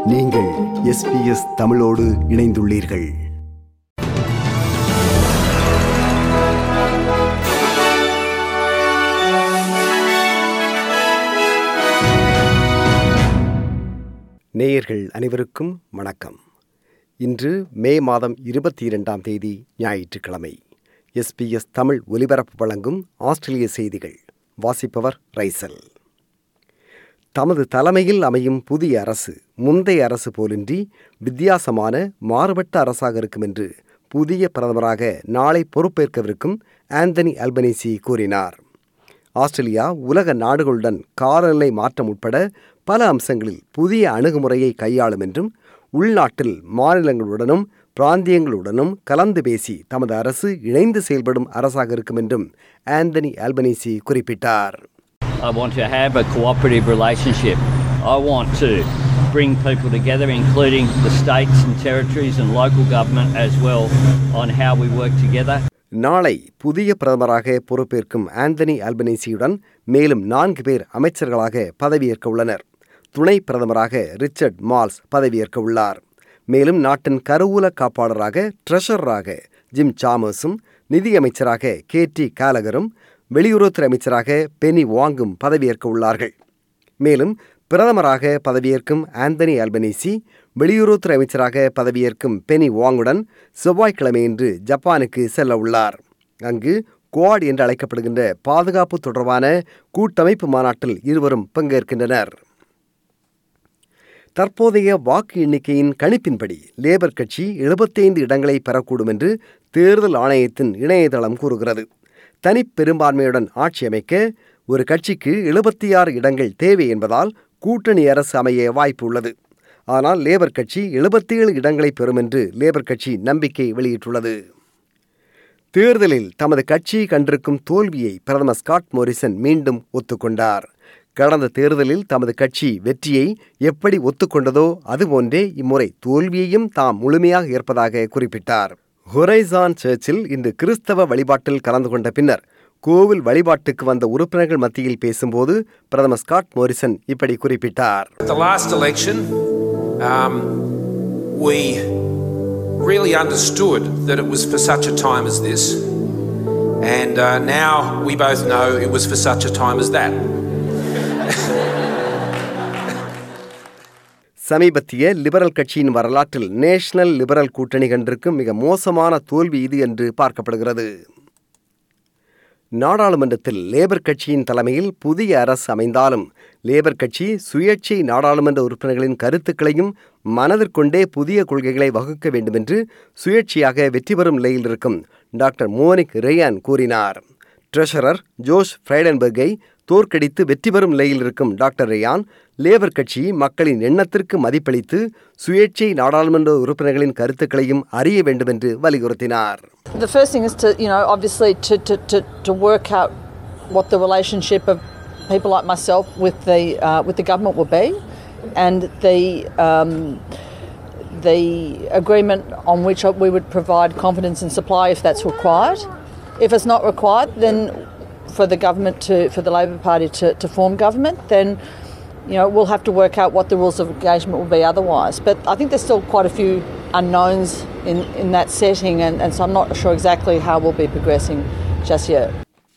நீங்கள் எஸ்பிஎஸ் தமிழோடு இணைந்துள்ளீர்கள் நேயர்கள் அனைவருக்கும் வணக்கம் இன்று மே மாதம் இருபத்தி இரண்டாம் தேதி ஞாயிற்றுக்கிழமை எஸ்பிஎஸ் தமிழ் ஒலிபரப்பு வழங்கும் ஆஸ்திரேலிய செய்திகள் வாசிப்பவர் ரைசல் தமது தலைமையில் அமையும் புதிய அரசு முந்தைய அரசு போலின்றி வித்தியாசமான மாறுபட்ட அரசாக இருக்கும் என்று புதிய பிரதமராக நாளை பொறுப்பேற்கவிருக்கும் ஆந்தனி அல்பனீசி கூறினார் ஆஸ்திரேலியா உலக நாடுகளுடன் காலநிலை மாற்றம் உட்பட பல அம்சங்களில் புதிய அணுகுமுறையை கையாளும் என்றும் உள்நாட்டில் மாநிலங்களுடனும் பிராந்தியங்களுடனும் கலந்து பேசி தமது அரசு இணைந்து செயல்படும் அரசாக இருக்கும் என்றும் ஆந்தனி அல்பனீசி குறிப்பிட்டார் I want to have a cooperative relationship. I want to bring people together, including the states and territories and local government as well, on how we work together. நாளை புதிய பிரதமராக பொறுப்பேற்கும் ஆந்தனி அல்பனீசியுடன் மேலும் நான்கு பேர் அமைச்சர்களாக பதவியேற்க உள்ளனர் துணை பிரதமராக ரிச்சர்ட் மால்ஸ் பதவியேற்க உள்ளார் மேலும் நாட்டின் கருவூல காப்பாளராக ட்ரெஷரராக ஜிம் சாமர்ஸும் நிதியமைச்சராக கே டி காலகரும் வெளியுறவுத்துறை அமைச்சராக பெனி வாங்கும் பதவியேற்க உள்ளார்கள் மேலும் பிரதமராக பதவியேற்கும் ஆந்தனி அல்பனீசி வெளியுறவுத்துறை அமைச்சராக பதவியேற்கும் பெனி வாங்குடன் செவ்வாய்க்கிழமையன்று ஜப்பானுக்கு செல்ல உள்ளார் அங்கு குவாட் என்று அழைக்கப்படுகின்ற பாதுகாப்பு தொடர்பான கூட்டமைப்பு மாநாட்டில் இருவரும் பங்கேற்கின்றனர் தற்போதைய வாக்கு எண்ணிக்கையின் கணிப்பின்படி லேபர் கட்சி எழுபத்தைந்து இடங்களை பெறக்கூடும் என்று தேர்தல் ஆணையத்தின் இணையதளம் கூறுகிறது தனிப்பெரும்பான்மையுடன் ஆட்சி அமைக்க ஒரு கட்சிக்கு எழுபத்தி ஆறு இடங்கள் தேவை என்பதால் கூட்டணி அரசு அமைய வாய்ப்பு உள்ளது ஆனால் லேபர் கட்சி எழுபத்தி ஏழு இடங்களை பெறும் என்று லேபர் கட்சி நம்பிக்கை வெளியிட்டுள்ளது தேர்தலில் தமது கட்சி கண்டிருக்கும் தோல்வியை பிரதமர் ஸ்காட் மோரிசன் மீண்டும் ஒத்துக்கொண்டார் கடந்த தேர்தலில் தமது கட்சி வெற்றியை எப்படி ஒத்துக்கொண்டதோ அதுபோன்றே இம்முறை தோல்வியையும் தாம் முழுமையாக ஏற்பதாக குறிப்பிட்டார் ஹொரைசான் சர்ச்சில் இன்று கிறிஸ்தவ வழிபாட்டில் கலந்து கொண்ட பின்னர் கோவில் வழிபாட்டுக்கு வந்த உறுப்பினர்கள் மத்தியில் பேசும்போது பிரதமர் ஸ்காட் மோரிசன் இப்படி குறிப்பிட்டார் The last election, um, we really understood that it was for such a time as this, and uh, now we both know it was for such a time as that. சமீபத்திய Liberal கட்சியின் வரலாற்றில் national liberal கூட்டணி கண்டிருக்கும் மிக மோசமான தோல்வி இது என்று பார்க்கப்படுகிறது நாடாளுமன்றத்தில் லேபர் கட்சியின் தலைமையில் புதிய அரசு அமைந்தாலும் லேபர் கட்சி சுயேட்சை நாடாளுமன்ற உறுப்பினர்களின் கருத்துக்களையும் மனதிற்கொண்டே புதிய கொள்கைகளை வகுக்க வேண்டும் என்று சுயேட்சையாக வெற்றி பெறும் நிலையில் இருக்கும் டாக்டர் மோனிக் ரேயான் கூறினார் ட்ரெஷரர் ஜோஷ் ஃப்ரைடன்பர்கை தோற்கடித்து வெற்றி பெறும் நிலையில் இருக்கும் டாக்டர் ரேயான் லேபர் கட்சி மக்களின் எண்ணத்திற்கு மதிப்பளித்து சுயேட்சை நாடாளுமன்ற உறுப்பினர்களின் கருத்துக்களையும் அறிய வேண்டும் என்று வலியுறுத்தினார் The first thing is to, you know, obviously to, to, to, to work out what the relationship of people like myself with the uh, with the government will be, and the um, the agreement on which we would provide confidence and supply if that's required. If it's not required, then for the government to for the Labor Party to, to form government, then you know we'll have to work out what the rules of engagement will be otherwise. But I think there's still quite a few unknowns in, in that setting, and, and so I'm not sure exactly how we'll be progressing just yet.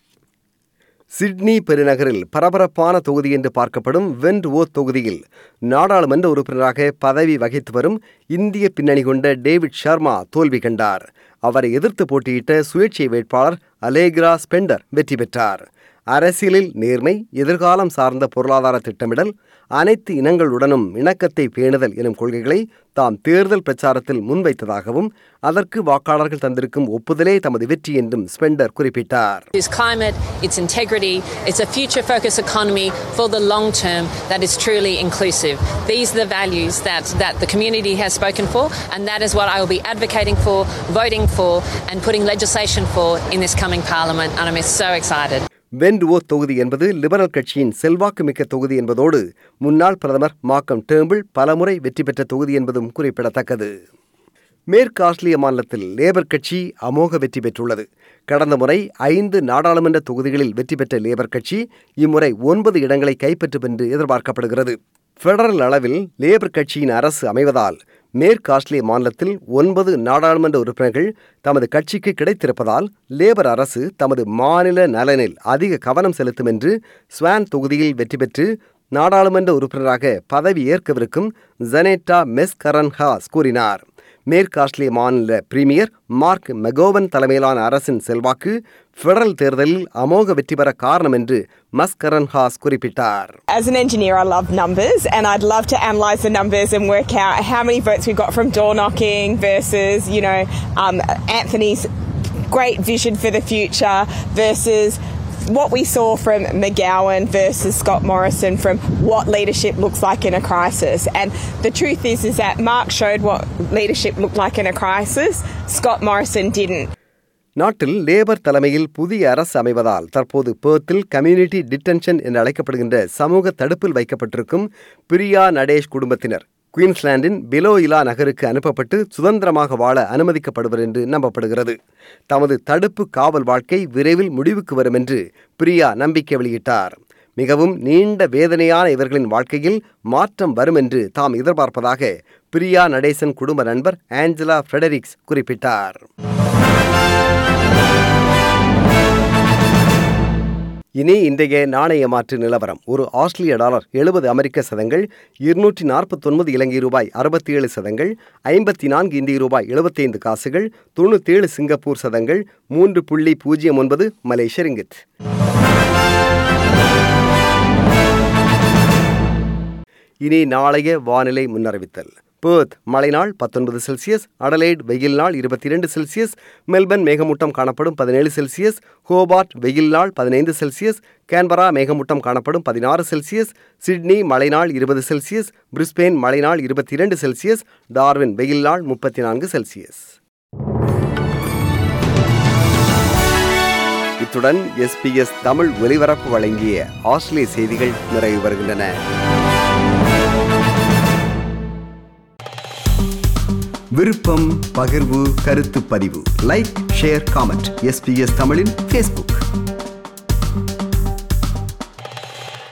Sydney பெருநகரில் பரபரப்பான தொகுதி என்று பார்க்கப்படும் vent ஓ தொகுதியில் நாடாளுமன்ற உறுப்பினராக பதவி வகித்து வரும் இந்திய பின்னணி கொண்ட டேவிட் ஷர்மா தோல்வி கண்டார் அவரை எதிர்த்து போட்டியிட்ட சுயேட்சை வேட்பாளர் அலேக்ரா ஸ்பெண்டர் வெற்றி பெற்றார் அரசியலில் நேர்மை எதிர்காலம் சார்ந்த பொருளாதார திட்டமிடல் அனைத்து இனங்களுடனும் இணக்கத்தை பேணுதல் எனும் கொள்கைகளை தாம் தேர்தல் பிரச்சாரத்தில் முன்வைத்ததாகவும் அதற்கு வாக்காளர்கள் தந்திருக்கும் ஒப்புதலே தமது வெற்றி என்றும் ஸ்பெண்டர் குறிப்பிட்டார் It's climate, it's integrity, it's a future focused economy for the long term that is truly inclusive. These are the values that, that the community has spoken for, and that is what I will be advocating for, voting for, and putting legislation for in this coming parliament. And I'm so excited. வென்டுவோ தொகுதி என்பது liberal கட்சியின் செல்வாக்குமிக்க தொகுதி என்பதோடு முன்னாள் பிரதமர் Markham temple பலமுறை வெற்றி பெற்ற தொகுதி என்பதும் குறிப்பிடத்தக்கது மேற்கு ஆஸ்திரேலிய மாநிலத்தில் லேபர் கட்சி அமோக வெற்றி பெற்றுள்ளது கடந்த முறை ஐந்து நாடாளுமன்ற தொகுதிகளில் வெற்றி பெற்ற லேபர் கட்சி இம்முறை ஒன்பது இடங்களை கைப்பற்றும் என்று எதிர்பார்க்கப்படுகிறது ஃபெடரல் அளவில் லேபர் கட்சியின் அரசு அமைவதால் மேற்கு ஆஸ்திரேலிய மாநிலத்தில் ஒன்பது நாடாளுமன்ற உறுப்பினர்கள் தமது கட்சிக்கு கிடைத்திருப்பதால் லேபர் அரசு தமது மாநில நலனில் அதிக கவனம் செலுத்தும் என்று ஸ்வான் தொகுதியில் வெற்றி பெற்று நாடாளுமன்ற உறுப்பினராக பதவி ஏற்கவிருக்கும் ஜனேட்டா மெஸ்கரன் ஹாஸ் கூறினார் மேற்கு ஆஸ்திரேலிய மாநில பிரீமியர் மார்க் மெகோவன் தலைமையிலான அரசின் செல்வாக்கு ஃபெடரல் தேர்தலில் அமோக வெற்றி பெற காரணம் என்று மஸ்கரன் ஹாஸ் குறிப்பிட்டார் As an engineer, I love numbers, and I'd love to analyse the numbers and work out how many votes we got from door knocking versus, you know, um, Anthony's great vision for the future versus what we saw from McGowan versus Scott Morrison from what leadership looks like in a crisis. And the truth is, is that Mark showed what leadership looked like in a crisis. Scott Morrison didn't. நாட்டில் labour தலைமையில் புதிய அரசு அமைவதால் தற்போது பேர்த்தில் community detention என்று அழைக்கப்படுகின்ற சமூக தடுப்பில் வைக்கப்பட்டிருக்கும் பிரியா நடேஷ் குடும்பத்தினர் குயின்ஸ்லாண்டின் பிலோயிலா நகருக்கு அனுப்பப்பட்டு சுதந்திரமாக வாழ அனுமதிக்கப்படுவர் என்று நம்பப்படுகிறது தமது தடுப்பு காவல் வாழ்க்கை விரைவில் முடிவுக்கு வரும் என்று பிரியா நம்பிக்கை வெளியிட்டார் மிகவும் நீண்ட வேதனையான இவர்களின் வாழ்க்கையில் மாற்றம் வரும் என்று தாம் எதிர்பார்ப்பதாக பிரியா நடேசன் குடும்ப நண்பர் ஆஞ்சலா ஃப்ரெடரிக்ஸ் குறிப்பிட்டார் இனி இன்றைய நாணய மாற்று நிலவரம் ஒரு ஆஸ்திரேலிய டாலர் எழுபது அமெரிக்க சதங்கள் இருநூற்றி நாற்பத்தொன்பது இலங்கை ரூபாய் அறுபத்தி ஏழு சதங்கள் ஐம்பத்தி நான்கு இந்திய ரூபாய் எழுபத்தைந்து காசுகள் தொண்ணூத்தேழு சிங்கப்பூர் சதங்கள் மூன்று புள்ளி பூஜ்ஜியம் ஒன்பது மலேசிய ரிங்கிட் இனி நாளைய வானிலை முன்னறிவித்தல் பேர்த் மழை நாள் பத்தொன்பது செல்சியஸ் அடலைட் வெயில் நாள் இருபத்தி இரண்டு செல்சியஸ் மெல்பர்ன் மேகமூட்டம் காணப்படும் பதினேழு செல்சியஸ் ஹோபார்ட் வெயில் நாள் பதினைந்து செல்சியஸ் கேன்பரா மேகமூட்டம் காணப்படும் பதினாறு செல்சியஸ் சிட்னி மழை நாள் இருபது செல்சியஸ் பிரிஸ்பெயின் மழை நாள் இருபத்தி இரண்டு செல்சியஸ் டார்வின் வெயில் நாள் முப்பத்தி நான்கு செல்சியஸ் இத்துடன் எஸ்பிஎஸ் தமிழ் ஒலிபரப்பு வழங்கிய ஆஸ்திரேலிய செய்திகள் நிறைவு வருகின்றன விருப்பம் பகிர்வு கருத்து பதிவு லைக் ஷேர் காமெண்ட் எஸ்பிஎஸ் தமிழின் ஃபேஸ்புக்